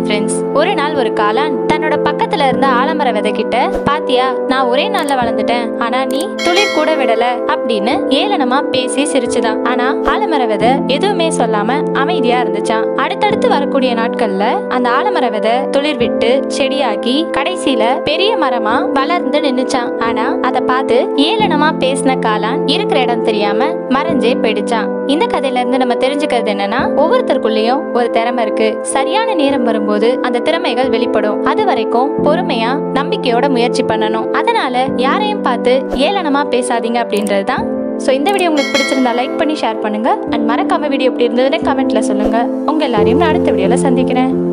friends ஒரு நாள் ஒரு காளான் தன்னோட பக்கத்துல இருந்த ஆலமர விதை கிட்ட பாத்தியா நான் ஒரே நாள்ல வளர்ந்துட்டேன் ஆனா நீ துளிர் கூட விடல அப்படின்னு ஏளனமா பேசி சிரிச்சுதான் ஆனா ஆலமர விதை எதுவுமே சொல்லாம அமைதியா இருந்துச்சான் அடுத்தடுத்து வரக்கூடிய நாட்கள்ல அந்த ஆலமர விதை துளிர் விட்டு செடியாகி கடைசியில பெரிய மரமா வளர்ந்து நின்னுச்சான் ஆனா அதை பார்த்து ஏளனமா பேசின காளான் இருக்கிற இடம் தெரியாம மறைஞ்சே போயிடுச்சான் இந்த கதையில இருந்து நம்ம தெரிஞ்சுக்கிறது என்னன்னா ஒவ்வொருத்தருக்குள்ளேயும் ஒரு திறமை இருக்கு சரியான நேரம் வரும்போது அந்த திறமைகள் வெளிப்படும் அது வரைக்கும் பொறுமையா நம்பிக்கையோட முயற்சி பண்ணணும் அதனால யாரையும் பார்த்து ஏளனமா பேசாதீங்க அப்படின்றது தான் ஸோ இந்த வீடியோ உங்களுக்கு பிடிச்சிருந்தா லைக் பண்ணி ஷேர் பண்ணுங்க அண்ட் மறக்காம வீடியோ எப்படி இருந்ததுன்னு கமெண்ட்ல சொல்லுங்க உங்க எல்லாரையும் நான் அடுத்த வீடியோல சந்திக்கிறேன்